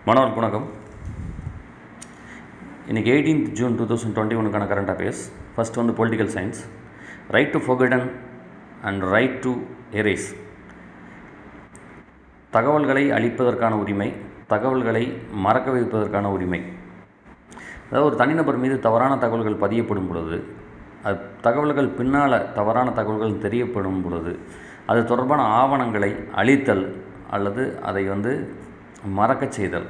மாணவர்களுக்கு வணக்கம் இன்றைக்கி eighteenth June two thousand twenty ஒனுக்கான கரண்ட் அஃபேர்ஸ் ஃபஸ்ட் வந்து political science right to forgotten and right to erase தகவல்களை அளிப்பதற்கான உரிமை தகவல்களை மறக்க வைப்பதற்கான உரிமை அதாவது ஒரு தனிநபர் மீது தவறான தகவல்கள் பதியப்படும் பொழுது அது தகவல்கள் பின்னால் தவறான தகவல்கள் தெரியப்படும் பொழுது அது தொடர்பான ஆவணங்களை அழித்தல் அல்லது அதை வந்து மறக்கச் செய்தல்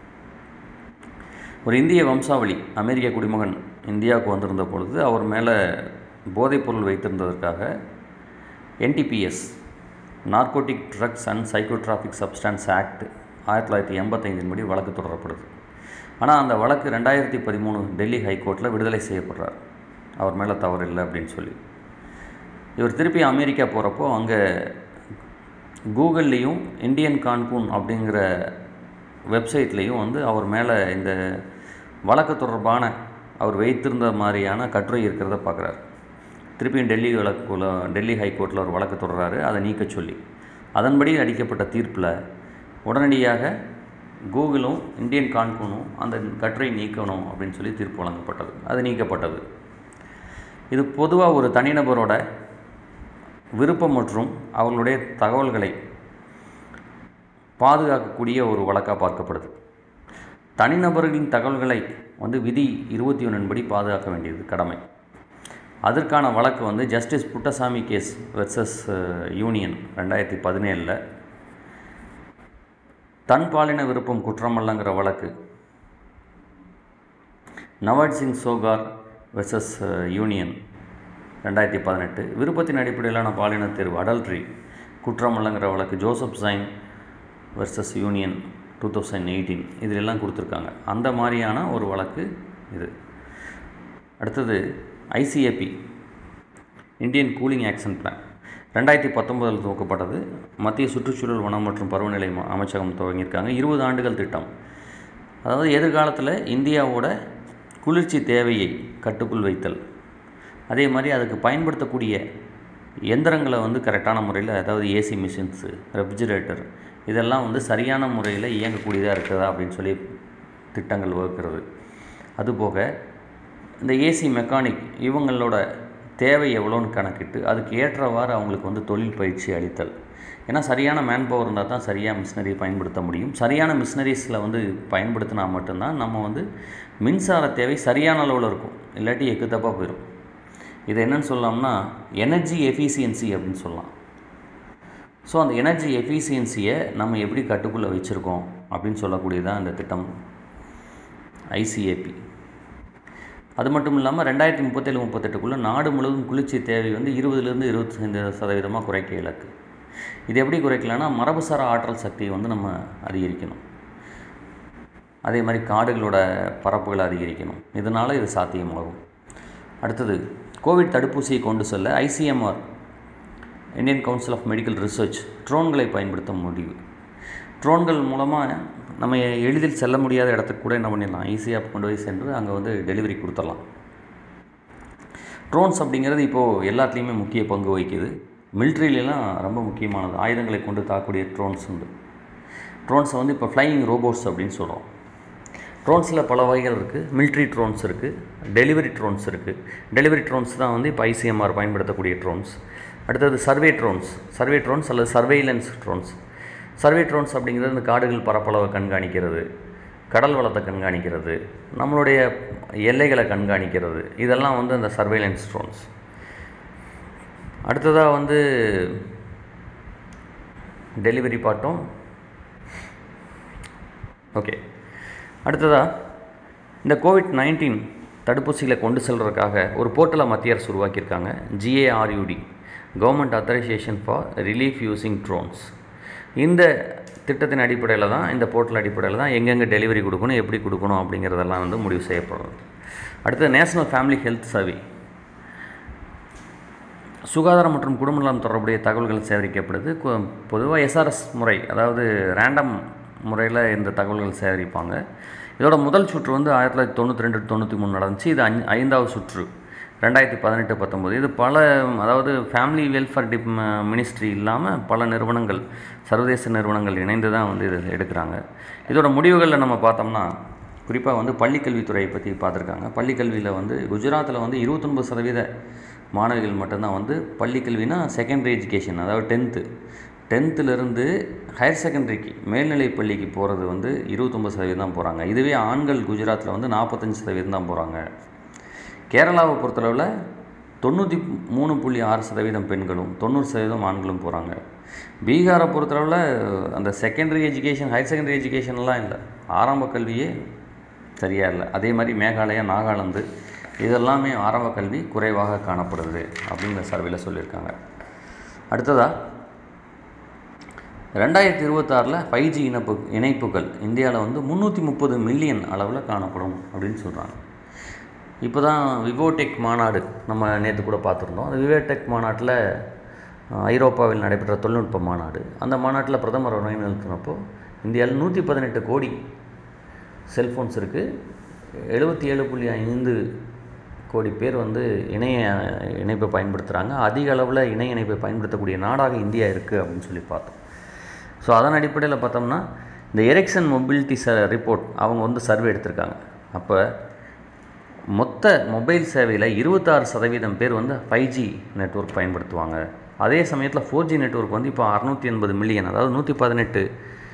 ஒரு இந்திய வம்சாவளி அமெரிக்க குடிமகன் இந்தியாவுக்கு வந்திருந்த பொழுது அவர் மேலே போதைப்பொருள் வைத்திருந்ததற்காக NDPS narcotic drugs and psychotropic substance act ஆயிரத்தி தொள்ளாயிரத்தி எண்பத்தைந்தின் படி வழக்கு தொடரப்படுது ஆனால் அந்த வழக்கு ரெண்டாயிரத்தி பதிமூணு டெல்லி ஹைகோர்ட்டில் விடுதலை செய்யப்படுறார் அவர் மேலே தவறு இல்லை அப்படின்னு சொல்லி இவர் திருப்பி அமெரிக்கா போகிறப்போ அங்கே கூகுள்லேயும் இந்தியன் கான்பூன் அப்படிங்கிற வெப்சைட்லேயும் வந்து அவர் மேலே இந்த வழக்கு தொடர்பான அவர் வைத்திருந்த மாதிரியான கட்டுரை இருக்கிறத பார்க்குறாரு திருப்பியும் டெல்லி வழக்குள்ள டெல்லி ஹைகோர்ட்டில் ஒரு வழக்கு தொடர்றாரு அதை நீக்க சொல்லி அதன்படி அளிக்கப்பட்ட தீர்ப்பில் உடனடியாக கூகுளும் இந்தியன் கான்பூனும் அந்த கட்டுரை நீக்கணும் அப்படின்னு சொல்லி தீர்ப்பு வழங்கப்பட்டது அது நீக்கப்பட்டது இது பொதுவாக ஒரு தனிநபரோட விருப்பம் மற்றும் அவர்களுடைய தகவல்களை பாதுகாக்கக்கூடிய ஒரு வழக்காக பார்க்கப்படுது தனிநபர்களின் தகவல்களை வந்து விதி இருபத்தி ஒன்றின்படி பாதுகாக்க வேண்டியது கடமை அதற்கான வழக்கு வந்து justice Puttaswamy case versus union ரெண்டாயிரத்தி பதினேழில் தன் பாலின விருப்பம் குற்றமல்லங்கிற வழக்கு நவாஜ் சிங் சோகார் வெர்சஸ் யூனியன் ரெண்டாயிரத்தி பதினெட்டு விருப்பத்தின் அடிப்படையிலான பாலின தேர்வு அடல்ட்ரி குற்றமல்லங்கிற வழக்கு Joseph Shine versus union two thousand eighteen இதிலெல்லாம் கொடுத்துருக்காங்க அந்த மாதிரியான ஒரு வழக்கு இது அடுத்தது ICAP Indian cooling action plan ரெண்டாயிரத்தி பத்தொம்போதில் துவக்கப்பட்டது மத்திய சுற்றுச்சூழல் வனம் மற்றும் பருவநிலை அமைச்சகம் துவங்கியிருக்காங்க இருபது ஆண்டுகள் திட்டம் அதாவது எதிர்காலத்தில் இந்தியாவோட குளிர்ச்சி தேவையை கட்டுக்குள் வைத்தல் அதே மாதிரி அதுக்கு பயன்படுத்தக்கூடிய எந்திரங்களை வந்து கரெக்டான முறையில் அதாவது ஏசி மிஷின்ஸு ரெஃப்ரிஜிரேட்டர் இதெல்லாம் வந்து சரியான முறையில் இயங்கக்கூடியதாக இருக்குதா அப்படின்னு சொல்லி திட்டங்கள் வகுக்கிறது அதுபோக இந்த ஏசி மெக்கானிக் இவங்களோட தேவை எவ்வளோன்னு கணக்கிட்டு அதுக்கு ஏற்றவாறு அவங்களுக்கு வந்து தொழில் பயிற்சி அளித்தல் ஏன்னா சரியான மேன் பவர் இருந்தால் தான் சரியாக மிஷினரி பயன்படுத்த முடியும் சரியான மிஷினரிஸில் வந்து பயன்படுத்தினா மட்டும்தான் நம்ம வந்து மின்சார தேவை சரியான அளவில் இருக்கும் இல்லாட்டி எக்கு தப்பாக போயிடும் இது என்னன்னு சொல்லலாம்னா எனர்ஜி எஃபிசியன்சி அப்படின்னு சொல்லலாம் ஸோ அந்த எனர்ஜி எஃபிசியன்சியை நம்ம எப்படி கட்டுக்குள்ளே வச்சுருக்கோம் அப்படின்னு சொல்லக்கூடியதான் இந்த திட்டம் ஐசிஏபி அது மட்டும் இல்லாமல் ரெண்டாயிரத்தி முப்பத்தேழு முப்பத்தெட்டுக்குள்ளே நாடு முழுவதும் குளிர்ச்சி தேவை வந்து இருபதுலேருந்து இருபத்தைந்து சதவீதமாக குறைக்க இலக்கு இது எப்படி குறைக்கலாம்னா மரபுசார ஆற்றல் சக்தியை வந்து நம்ம அதிகரிக்கணும் அதே மாதிரி காடுகளோட பரப்புகளை அதிகரிக்கணும் இதனால் இது சாத்தியமாகும் அடுத்தது கோவிட் தடுப்பூசியை கொண்டு செல்ல ICMR Indian council of medical research ட்ரோன்களை பயன்படுத்த முடிவு ட்ரோன்கள் மூலமாக நம்ம எளிதில் செல்ல முடியாத இடத்துக்கு கூட என்ன பண்ணிடலாம் ஈஸியாக கொண்டு போய் சென்று அங்கே வந்து டெலிவரி கொடுத்துடலாம் ட்ரோன்ஸ் அப்படிங்கிறது இப்போது எல்லாத்துலேயுமே முக்கிய பங்கு வகிக்குது மிலிட்ரியிலலாம் ரொம்ப முக்கியமானது ஆயுதங்களை கொண்டு தாக்கக்கூடிய ட்ரோன்ஸ் உண்டு ட்ரோன்ஸை வந்து இப்போ ஃப்ளையிங் ரோபோட்ஸ் அப்படின்னு சொல்கிறோம் ட்ரோன்ஸில் பல வகைகள் இருக்குது மிலிட்ரி ட்ரோன்ஸ் இருக்குது டெலிவரி ட்ரோன்ஸ் இருக்குது டெலிவரி ட்ரோன்ஸ் தான் வந்து இப்போ ஐசிஎம்ஆர் பயன்படுத்தக்கூடிய ட்ரோன்ஸ் அடுத்தது சர்வே ட்ரோன்ஸ் சர்வே ட்ரோன்ஸ் அல்லது சர்வேலன்ஸ் ட்ரோன்ஸ் சர்வே ட்ரோன்ஸ் அப்படிங்கிறது இந்த காடுகள் பரப்பளவை கண்காணிக்கிறது கடல் வளத்தை கண்காணிக்கிறது நம்மளுடைய எல்லைகளை கண்காணிக்கிறது இதெல்லாம் வந்து அந்த சர்வேலன்ஸ் ட்ரோன்ஸ் அடுத்ததாக வந்து டெலிவரி பாட்டும் ஓகே அடுத்ததாக இந்த கோவிட் நைன்டீன் தடுப்பூசிகளை கொண்டு செல்வதற்காக ஒரு போர்ட்டலை மத்திய அரசு உருவாக்கியிருக்காங்க GARUD government authorisation for relief using drones இந்த திட்டத்தின் அடிப்படையில் தான் இந்த போர்ட்டல் அடிப்படையில் தான் எங்கெங்கே டெலிவரி கொடுக்கணும் எப்படி கொடுக்கணும் அப்படிங்கிறதெல்லாம் வந்து முடிவு செய்யப்படுறது அடுத்தது நேஷனல் ஃபேமிலி ஹெல்த் சர்வே சுகாதாரம் மற்றும் குடும்ப நலம் தொடர்புடைய தகவல்கள் சேகரிக்கப்படுது பொதுவாக எஸ்ஆர்எஸ் முறை அதாவது ரேண்டம் முறையில் இந்த தகவல்கள் சேகரிப்பாங்க இதோட முதல் சுற்று வந்து ஆயிரத்தி தொள்ளாயிரத்தி தொண்ணூற்றி ரெண்டு தொண்ணூற்றி மூணு நடந்துச்சு இது ஐந்தாவது சுற்று ரெண்டாயிரத்தி பதினெட்டு பத்தொம்போது இது பல அதாவது ஃபேமிலி வெல்ஃபேர் டிப் மினிஸ்ட்ரி இல்லாமல் பல நிறுவனங்கள் சர்வதேச நிறுவனங்கள் இணைந்து தான் வந்து இது எடுக்கிறாங்க இதோட முடிவுகளில் நம்ம பார்த்தோம்னா குறிப்பாக வந்து பள்ளிக்கல்வித்துறையை பற்றி பார்த்துருக்காங்க பள்ளிக்கல்வியில் வந்து குஜராத்தில் வந்து இருபத்தொன்பது சதவீத மாணவிகள் மட்டும்தான் வந்து பள்ளிக்கல்வினா செகண்டரி எஜுகேஷன் அதாவது டென்த்து டென்த்துலேருந்து ஹையர் செகண்டரிக்கு மேல்நிலை பள்ளிக்கு போகிறது வந்து இருபத்தொம்பது சதவீதம் தான் போகிறாங்க இதுவே ஆண்கள் குஜராத்தில் வந்து நாற்பத்தஞ்சு சதவீதம் தான் போகிறாங்க கேரளாவை பொறுத்தளவில் தொண்ணூற்றி மூணு புள்ளி ஆறு சதவீதம் பெண்களும் தொண்ணூறு சதவீதம் ஆண்களும் போகிறாங்க பீகாரை பொறுத்தளவில் அந்த செகண்டரி எஜுகேஷன் ஹையர் செகண்டரி எஜுகேஷன்லாம் இல்லை ஆரம்ப கல்வியே சரியாக இல்லை அதே மாதிரி மேகாலயா நாகாலாந்து இதெல்லாமே ஆரம்ப கல்வி குறைவாக காணப்படுது அப்படிங்கிற சர்வேயில் சொல்லியிருக்காங்க அடுத்ததாக ரெண்டாயிரத்தி இருபத்தாறில் ஃபைவ் ஜி இணைப்பு இணைப்புகள் இந்தியாவில் வந்து முந்நூற்றி முப்பது மில்லியன் அளவில் காணப்படும் அப்படின்னு சொல்கிறாங்க இப்போ தான் விவோடெக் மாநாடு நம்ம நேற்று கூட பார்த்துருந்தோம் அந்த விவோடெக் மாநாட்டில் ஐரோப்பாவில் நடைபெற்ற தொழில்நுட்ப மாநாடு அந்த மாநாட்டில் பிரதமர் உரை நிறுத்தினப்போ இந்தியாவில் நூற்றி பதினெட்டு கோடி செல்ஃபோன்ஸ் இருக்குது எழுபத்தி ஏழு புள்ளி ஐந்து கோடி பேர் வந்து இணைய இணைப்பை பயன்படுத்துகிறாங்க அதிக அளவில் இணைய இணைப்பை பயன்படுத்தக்கூடிய நாடாக இந்தியா இருக்குது அப்படின்னு சொல்லி பார்த்தோம் ஸோ அதன் அடிப்படையில் பார்த்தோம்னா இந்த எரெக்ஷன் மொபிலிட்டி ச ரிப்போர்ட் அவங்க வந்து சர்வே எடுத்திருக்காங்க அப்போ மொத்த மொபைல் சேவையில் இருபத்தாறு சதவீதம் பேர் வந்து ஃபைவ் ஜி நெட்ஒர்க் பயன்படுத்துவாங்க அதே சமயத்தில் ஃபோர் ஜி நெட்ஒர்க் வந்து இப்போ அறநூற்றி எண்பது மில்லியன் அதாவது நூற்றி பதினெட்டு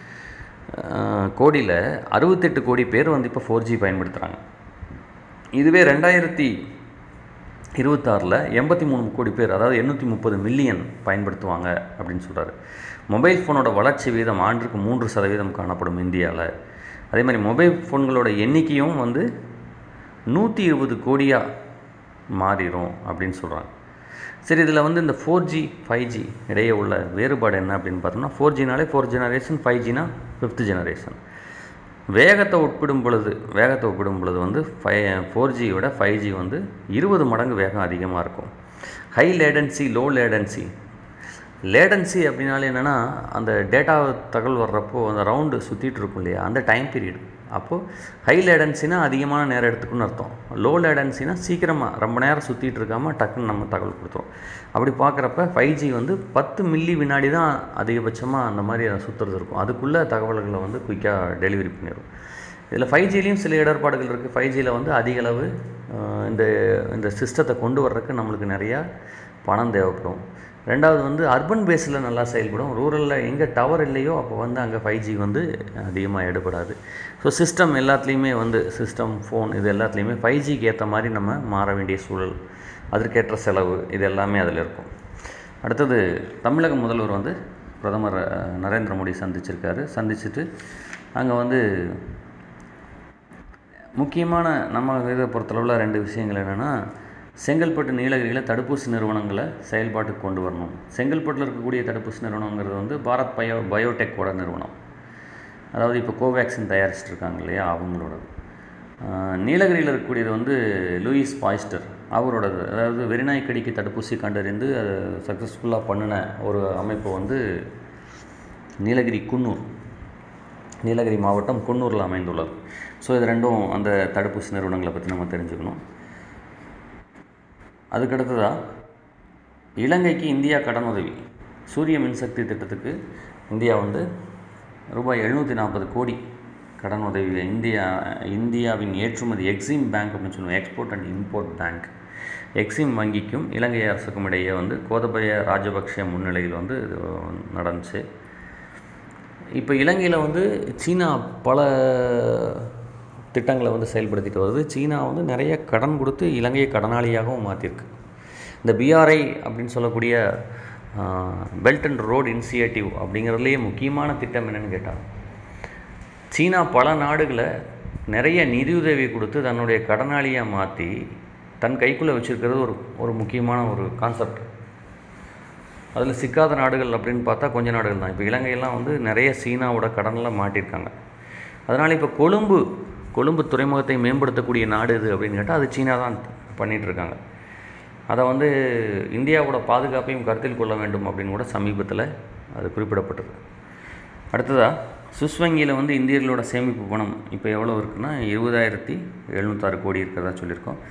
கோடியில் அறுபத்தெட்டு கோடி பேர் வந்து இப்போ ஃபோர் ஜி பயன்படுத்துகிறாங்க இதுவே ரெண்டாயிரத்தி இருபத்தாறில் எண்பத்தி மூணு கோடி பேர் அதாவது எண்ணூற்றி முப்பது மில்லியன் பயன்படுத்துவாங்க அப்படின்னு சொல்கிறாரு மொபைல் ஃபோனோட வளர்ச்சி வீதம் ஆண்டுக்கு மூன்று சதவீதம் காணப்படும் இந்தியாவில் அதே மாதிரி மொபைல் ஃபோன்களோட எண்ணிக்கையும் வந்து நூற்றி இருபது கோடியாக மாறிடும் அப்படின்னு சொல்கிறாங்க சரி இதில் வந்து இந்த ஃபோர் ஜி ஃபைவ் ஜி இடையே உள்ள வேறுபாடு என்ன அப்படின்னு பார்த்தோம்னா ஃபோர் ஜினாலே ஃபோர் ஜெனரேஷன் ஃபைவ் ஜினா ஃபிஃப்த் ஜெனரேஷன் வேகத்தை ஒப்பிடும் பொழுது வேகத்தை ஒப்பிடும் பொழுது வந்து ஃபை ஃபோர் ஜியோட ஃபைவ் ஜி வந்து இருபது மடங்கு வேகம் அதிகமாக இருக்கும் high latency low latency latency அப்படின்னாலே என்னென்னா அந்த டேட்டா தகவல் வர்றப்போ அந்த ரவுண்டு சுற்றிட்டு இருக்கும் இல்லையா அந்த டைம் பீரியட் அப்போது ஹை லேடன்சினா அதிகமான நேரம் எடுத்துக்குன்னு அர்த்தம் லோ லேடன்சினா சீக்கிரமாக ரொம்ப நேரம் சுற்றிட்டு இருக்காமல் டக்குன்னு நம்ம தகவல் கொடுத்துரும் அப்படி பார்க்குறப்ப ஃபைவ் ஜி வந்து பத்து மில்லி வினாடி தான் அதிகபட்சமாக அந்த மாதிரி சுற்றுறது இருக்கும் அதுக்குள்ளே தகவல்களை வந்து குயிக்காக டெலிவரி பண்ணிடும் இதில் ஃபைவ் ஜிலையும் சில இடர்பாடுகள் இருக்குது ஃபைவ் ஜியில் வந்து அதிக அளவு இந்த இந்த சிஸ்டத்தை கொண்டு வர்றதுக்கு நம்மளுக்கு நிறையா பணம் தேவைப்படும் ரெண்டாவது வந்து அர்பன் பேஸில் நல்லா செயல்படும் ரூரலில் எங்கே டவர் இல்லையோ அப்போ வந்து அங்கே ஃபைவ் ஜி வந்து அதிகமாக எடுபடாது ஸோ சிஸ்டம் எல்லாத்துலேயுமே வந்து சிஸ்டம் ஃபோன் இது எல்லாத்துலேயுமே ஃபைவ் ஜிக்கு ஏற்ற மாதிரி நம்ம மாற வேண்டிய சூழல் அதற்கேற்ற செலவு இது எல்லாமே அதில் இருக்கும் அடுத்தது தமிழக முதல்வர் வந்து பிரதமர் நரேந்திர மோடி சந்திச்சிருக்காரு சந்திச்சுட்டு அங்கே வந்து முக்கியமான நம்ம இதை பொறுத்தளவில் ரெண்டு விஷயங்கள் என்னென்னா செங்கல்பட்டு நீலகிரியில் தடுப்பூசி நிறுவனங்களை செயல்பாட்டுக்கு கொண்டு வரணும் செங்கல்பட்டில் இருக்கக்கூடிய தடுப்பூசி நிறுவனங்கிறது வந்து பாரத் பயோ பயோடெக்கோட நிறுவனம் அதாவது இப்போ கோவேக்சின் தயாரிச்சிட்டு இருக்காங்க இல்லையா அவங்களோடது நீலகிரியில் இருக்கக்கூடியது வந்து லூயிஸ் பாய்ஸ்டர் அவரோடது அதாவது வெறிநாய்க்கடிக்கு தடுப்பூசி கண்டறிந்து அதை சக்ஸஸ்ஃபுல்லாக பண்ணின ஒரு அமைப்பு வந்து நீலகிரி குன்னூர் நீலகிரி மாவட்டம் குன்னூரில் அமைந்துள்ளது ஸோ இது ரெண்டும் அந்த தடுப்பூசி நிறுவனங்களை பற்றி நம்ம தெரிஞ்சுக்கணும் அதுக்கடுத்ததாக இலங்கைக்கு இந்தியா கடனுதவி சூரிய மின்சக்தி திட்டத்துக்கு இந்தியா வந்து ரூபாய் எழுநூற்றி நாற்பது கோடி கடன் உதவி இந்தியா இந்தியாவின் ஏற்றுமதி எக்ஸிம் பேங்க் அப்படின்னு சொல்லுவோம் export and import bank EXIM வங்கிக்கும் இலங்கை அரசுக்கும் இடையே வந்து கோதபய ராஜபக்ஷ முன்னிலையில் வந்து இது நடந்துச்சு இப்போ இலங்கையில் வந்து சீனா பல திட்டங்களை வந்து செயல்படுத்திட்டு வருது சீனா வந்து நிறைய கடன் கொடுத்து இலங்கையை கடனாளியாகவும் மாற்றிருக்கு இந்த பிஆர்ஐ அப்படின்னு சொல்லக்கூடிய பெல்ட் அண்ட் ரோடு இனிஷியேட்டிவ் அப்படிங்கிறதுலேயே முக்கியமான திட்டம் என்னென்னு கேட்டால் சீனா பல நாடுகளை நிறைய நிதியுதவி கொடுத்து தன்னுடைய கடனாளியாக மாற்றி தன் கைக்குள்ளே வச்சுருக்கிறது ஒரு ஒரு முக்கியமான ஒரு கான்செப்ட் அதில் சிக்காத நாடுகள் அப்படின்னு பார்த்தா கொஞ்சம் நாடுகள் தான் இப்போ இலங்கையெல்லாம் வந்து நிறைய சீனாவோட கடனில் மாட்டியிருக்காங்க அதனால் இப்போ கொழும்பு கொழும்பு துறைமுகத்தை மேம்படுத்தக்கூடிய நாடு இது அப்படின்னு கேட்டால் அது சீனா தான் பண்ணிகிட்ருக்காங்க அதை வந்து இந்தியாவோட பாதுகாப்பையும் கருத்தில் கொள்ள வேண்டும் அப்படின்னு கூட சமீபத்தில் அது குறிப்பிடப்பட்டது அடுத்ததாக சுவிஸ் வங்கியில் வந்து இந்தியர்களோட சேமிப்பு பணம் இப்போ எவ்வளோ இருக்குன்னா இருபதாயிரத்தி எழுநூத்தாறு கோடி இருக்கிறதா சொல்லியிருக்கோம்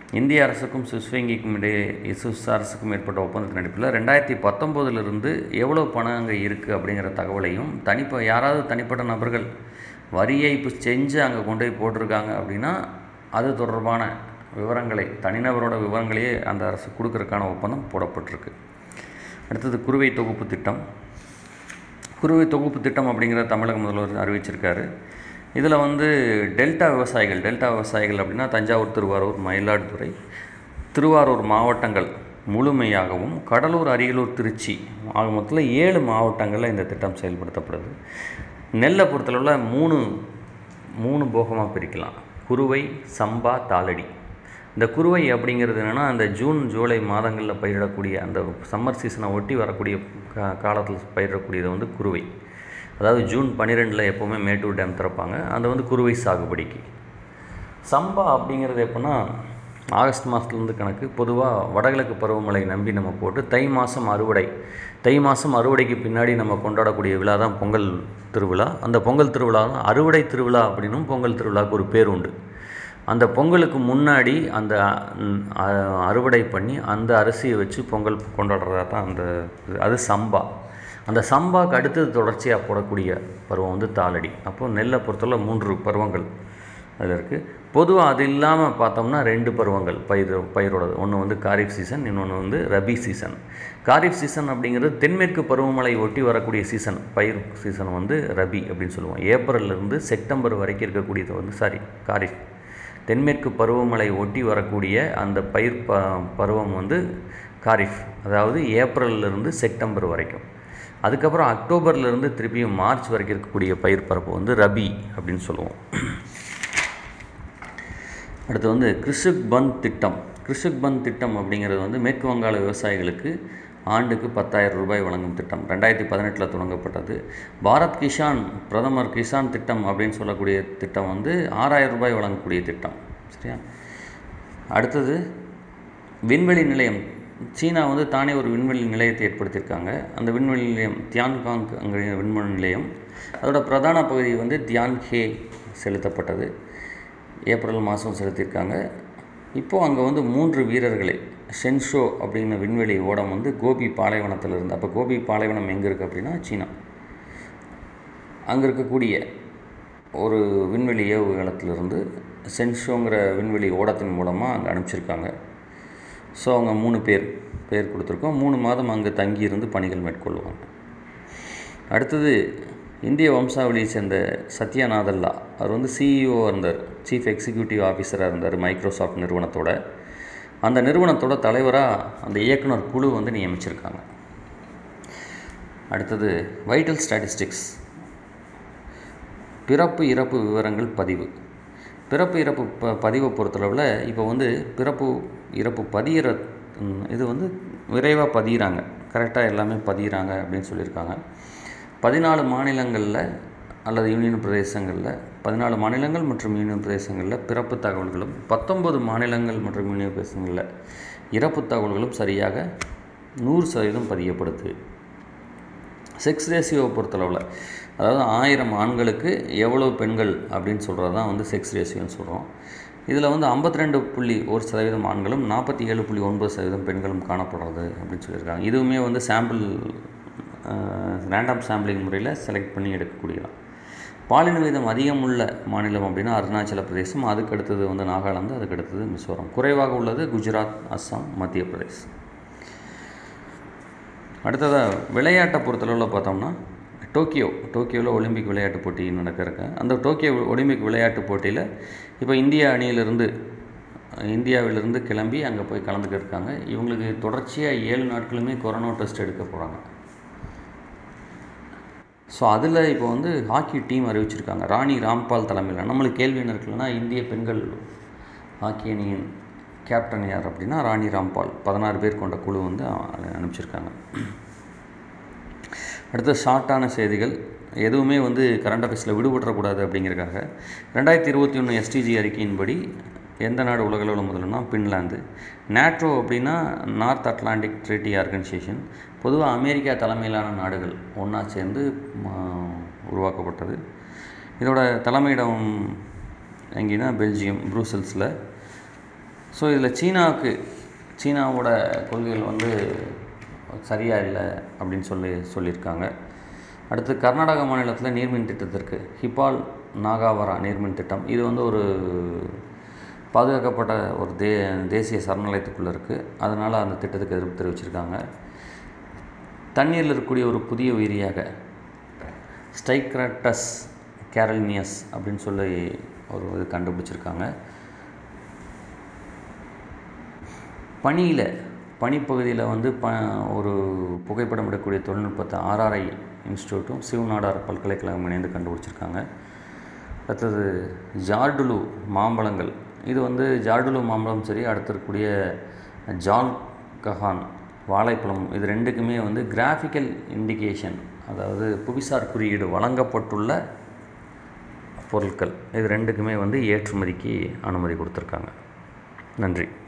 இந்திய அரசுக்கும் சுவிஸ் வங்கிக்கும் இடையே சுவிஸ் அரசுக்கும் ஏற்பட்ட ஒப்பந்தத்தின் அடிப்படையில் ரெண்டாயிரத்தி பத்தொம்போதிலிருந்து எவ்வளோ பணம் அங்கே இருக்குது அப்படிங்கிற தகவலையும் தனிப்ப யாராவது தனிப்பட்ட நபர்கள் வரி ஏய்ப்பு செஞ்சு அங்கே கொண்டு போய் போட்டிருக்காங்க அப்படின்னா அது தொடர்பான விவரங்களை தனிநபரோட விவரங்களையே அந்த அரசு கொடுக்கறதுக்கான ஒப்பந்தம் போடப்பட்டிருக்கு அடுத்தது குறுவை தொகுப்பு திட்டம் குறுவை தொகுப்பு திட்டம் அப்படிங்கிற தமிழக முதல்வர் அறிவிச்சிருக்காரு இதில் வந்து டெல்டா விவசாயிகள் டெல்டா விவசாயிகள் அப்படின்னா தஞ்சாவூர் திருவாரூர் மயிலாடுதுறை திருவாரூர் மாவட்டங்கள் முழுமையாகவும் கடலூர் அரியலூர் திருச்சி ஆக மொத்தத்தில் ஏழு மாவட்டங்களில் இந்த திட்டம் செயல்படுத்தப்படுது நெல்லை பொறுத்தளவில் மூணு மூணு போகமாக பிரிக்கலாம் குறுவை சம்பா தாளடி இந்த குறுவை அப்படிங்கிறது என்னென்னா அந்த ஜூன் ஜூலை மாதங்களில் பயிரிடக்கூடிய அந்த சம்மர் சீசனை ஒட்டி வரக்கூடிய கா காலத்தில் பயிரிடக்கூடியது வந்து குறுவை அதாவது ஜூன் பன்னிரெண்டில் எப்போவுமே மேட்டூர் டேம் திறப்பாங்க அது வந்து குறுவை சாகுபடிக்கு சம்பா அப்படிங்கிறது எப்போன்னா ஆகஸ்ட் மாதத்துலேருந்து கணக்கு பொதுவாக வடகிழக்கு பருவமழை நம்பி நம்ம போட்டு தை மாதம் அறுவடை தை மாதம் அறுவடைக்கு பின்னாடி நம்ம கொண்டாடக்கூடிய விழா தான் பொங்கல் திருவிழா அந்த பொங்கல் திருவிழா தான் அறுவடை திருவிழா அப்படின்னும் பொங்கல் திருவிழாவுக்கு ஒரு பேர் உண்டு அந்த பொங்கலுக்கு முன்னாடி அந்த அறுவடை பண்ணி அந்த அரிசியை வச்சு பொங்கல் கொண்டாடுறதா தான் அந்த அது சம்பா அந்த சம்பாக்கு அடுத்தது தொடர்ச்சியாக போடக்கூடிய பருவம் வந்து தாளடி அப்போது நெல்லை பொறுத்தவரை மூன்று பருவங்கள் அதில் இருக்குது பொதுவாக அது இல்லாமல் பார்த்தோம்னா ரெண்டு பருவங்கள் பயிர் பயிரோடது ஒன்று வந்து காரிஃப் சீசன் இன்னொன்று வந்து ரபி சீசன் காரிஃப் சீசன் அப்படிங்கிறது தென்மேற்கு பருவமழை ஒட்டி வரக்கூடிய சீசன் பயிர் சீசன் வந்து ரபி அப்படின்னு சொல்லுவோம் ஏப்ரல்லேருந்து செப்டம்பர் வரைக்கும் இருக்கக்கூடியது வந்து சாரி காரிஃப் தென்மேற்கு பருவமழை ஒட்டி வரக்கூடிய அந்த பயிர் ப பருவம் வந்து காரிஃப் அதாவது ஏப்ரல்லேருந்து செப்டம்பர் வரைக்கும் அதுக்கப்புறம் அக்டோபர்லேருந்து திருப்பியும் மார்ச் வரைக்கும் இருக்கக்கூடிய பயிர் பரப்பு வந்து ரபி அப்படின்னு சொல்லுவோம் அடுத்து வந்து கிருஷிக் பந்த் திட்டம் கிருஷிக் பந்த் திட்டம் அப்படிங்கிறது வந்து மேற்கு வங்காள விவசாயிகளுக்கு ஆண்டுக்கு பத்தாயிரம் ரூபாய் வழங்கும் திட்டம் ரெண்டாயிரத்தி பதினெட்டில் தொடங்கப்பட்டது பாரத் கிஷான் பிரதமர் கிஷான் திட்டம் அப்படின்னு சொல்லக்கூடிய திட்டம் வந்து ஆறாயிரம் ரூபாய் வழங்கக்கூடிய திட்டம் சரியா அடுத்தது விண்வெளி நிலையம் சீனா வந்து தானே ஒரு விண்வெளி நிலையத்தை ஏற்படுத்தியிருக்காங்க அந்த விண்வெளி நிலையம் தியான்காங் அங்கே விண்வெளி நிலையம் அதோட பிரதான பகுதி வந்து தியான்ஹே செலுத்தப்பட்டது ஏப்ரல் மாதம் செலுத்தியிருக்காங்க இப்போது அங்கே வந்து மூன்று வீரர்களை ஷென்ஷோ அப்படிங்கிற விண்வெளி ஓடம் வந்து கோபி பாலைவனத்தில் இருந்து அப்போ கோபி பாலைவனம் எங்கே இருக்குது அப்படின்னா சீனா அங்கே இருக்கக்கூடிய ஒரு விண்வெளி ஏவுகலத்திலிருந்து சென்ஷோங்கிற விண்வெளி ஓடத்தின் மூலமாக அங்கே அனுப்பிச்சிருக்காங்க ஸோ அவங்க மூணு பேர் பேர் கொடுத்துருக்கோம் மூணு மாதம் அங்கே தங்கியிருந்து பணிகள் மேற்கொள்வாங்க அடுத்தது இந்திய வம்சாவளியை சேர்ந்த சத்யா நாதல்லா அவர் வந்து சிஇஓ இருந்தார் சீஃப் எக்ஸிக்யூட்டிவ் ஆஃபீஸராக இருந்தார் மைக்ரோசாஃப்ட் நிறுவனத்தோட அந்த நிறுவனத்தோட தலைவராக அந்த இயக்குனர் குழு வந்து நியமிச்சிருக்காங்க அடுத்தது வைட்டல் ஸ்டாட்டிஸ்டிக்ஸ் பிறப்பு இறப்பு விவரங்கள் பதிவு பிறப்பு இறப்பு ப பதிவை பொறுத்தளவில் இப்போ வந்து பிறப்பு இறப்பு பதிகிற இது வந்து விரைவாக பதிகிறாங்க கரெக்டாக எல்லாமே பதிகிறாங்க அப்படின்னு சொல்லியிருக்காங்க பதினாலு மாநிலங்களில் அல்லது யூனியன் பிரதேசங்களில் பதினாலு மாநிலங்கள் மற்றும் யூனியன் பிரதேசங்களில் பிறப்பு தகவல்களும் பத்தொன்பது மாநிலங்கள் மற்றும் யூனியன் பிரதேசங்களில் இறப்பு தகவல்களும் சரியாக நூறு சதவீதம் பதியப்படுது செக்ஸ் ரேஷியோவை பொறுத்தளவில் அதாவது ஆயிரம் ஆண்களுக்கு எவ்வளோ பெண்கள் அப்படின்னு சொல்கிறது தான் வந்து செக்ஸ் ரேஷியோன்னு சொல்கிறோம் இதில் வந்து ஐம்பத்தி ரெண்டு புள்ளி ஒரு சதவீதம் ஆண்களும் நாற்பத்தி ஏழு புள்ளி ஒன்பது சதவீதம் பெண்களும் காணப்படுறது அப்படின்னு சொல்லியிருக்காங்க இதுவுமே வந்து சாம்பிள் ரேண்டம் சாம்பிளிங் முறையில் செலக்ட் பண்ணி எடுக்கக்கூடியதான் பாலின வீதம் அதிகம் உள்ள மாநிலம் அப்படின்னா அருணாச்சல பிரதேசம் அதுக்கு அடுத்தது வந்து நாகாலாந்து அதுக்கு அடுத்தது மிசோரம் குறைவாக உள்ளது குஜராத் அஸ்ஸாம் மத்திய பிரதேஷ் அடுத்ததாக விளையாட்டை பொறுத்தளவில் பார்த்தோம்னா டோக்கியோ டோக்கியோவில் ஒலிம்பிக் விளையாட்டு போட்டி நடக்கிறக்க அந்த டோக்கியோ ஒலிம்பிக் விளையாட்டு போட்டியில் இப்போ இந்திய அணியிலிருந்து இந்தியாவிலிருந்து கிளம்பி அங்கே போய் கலந்துக்க இருக்காங்க இவங்களுக்கு தொடர்ச்சியாக ஏழு நாட்களுமே கொரோனா டெஸ்ட் எடுக்க போகிறாங்க ஸோ அதில் இப்போ வந்து ஹாக்கி டீம் அறிவிச்சிருக்காங்க ராணி ராம்பால் தலைமையில் நம்மளுக்கு கேள்வி என்ன இருக்குல்லனா இந்திய பெண்கள் ஹாக்கி அணியின் கேப்டன் யார் அப்படின்னா ராணி ராம்பால் பதினாறு பேர் கொண்ட குழு வந்து அனுப்பிச்சிருக்காங்க அடுத்து ஷார்ட்டான செய்திகள் எதுவுமே வந்து கரண்ட் அஃபேர்ஸில் விடுபட்டுறக்கூடாது அப்படிங்கிறக்காக ரெண்டாயிரத்தி இருபத்தி ஒன்று எஸ்டிஜி அறிக்கையின்படி எந்த நாடு உலகளவில் முதலும்னா பின்லாந்து நேட்ரோ அப்படின்னா நார்த் அட்லாண்டிக் ட்ரீட்டி ஆர்கனைசேஷன் பொதுவாக அமெரிக்கா தலைமையிலான நாடுகள் ஒன்றா சேர்ந்து உருவாக்கப்பட்டது இதோட தலைமையிடம் எங்கேன்னா பெல்ஜியம் ப்ரூசல்ஸில் ஸோ இதில் சீனாவுக்கு சீனாவோட கொள்கைகள் வந்து சரியாக இல்லை அப்படின்னு சொல்லி சொல்லியிருக்காங்க அடுத்து கர்நாடக மாநிலத்தில் நீர்மின் திட்டத்திற்கு ஹிபால் நாகாவரா நீர்மின் திட்டம் இது வந்து ஒரு பாதுகாக்கப்பட்ட ஒரு தே தேசிய சரணாலயத்துக்குள்ளே இருக்குது அதனால் அந்த திட்டத்துக்கு எதிர்ப்பு தெரிவிச்சிருக்காங்க தண்ணீரில் இருக்கக்கூடிய ஒரு புதிய உயிரியாக ஸ்டைக்ராட்டஸ் கேரல்னியஸ் அப்படின்னு சொல்லி ஒரு இது கண்டுபிடிச்சிருக்காங்க பனியில் பனிப்பகுதியில் வந்து ப ஒரு புகைப்படம் எடுக்கக்கூடிய தொழில்நுட்பத்தை ஆர்ஆர்ஐ இன்ஸ்டியூட்டும் சிவநாடார் பல்கலைக்கழகம் இணைந்து கண்டுபிடிச்சிருக்காங்க அடுத்தது ஜார்டுலு மாம்பழங்கள் இது வந்து ஜார்டுலு மாம்பழம் சரி அடுத்து இருக்கக்கூடிய ஜால் கஹான் வாழைப்பழம் இது ரெண்டுக்குமே வந்து கிராஃபிக்கல் இண்டிகேஷன் அதாவது புவிசார் குறியீடு வழங்கப்பட்டுள்ள பொருட்கள் இது ரெண்டுக்குமே வந்து ஏற்றுமதிக்கு அனுமதி கொடுத்துருக்காங்க நன்றி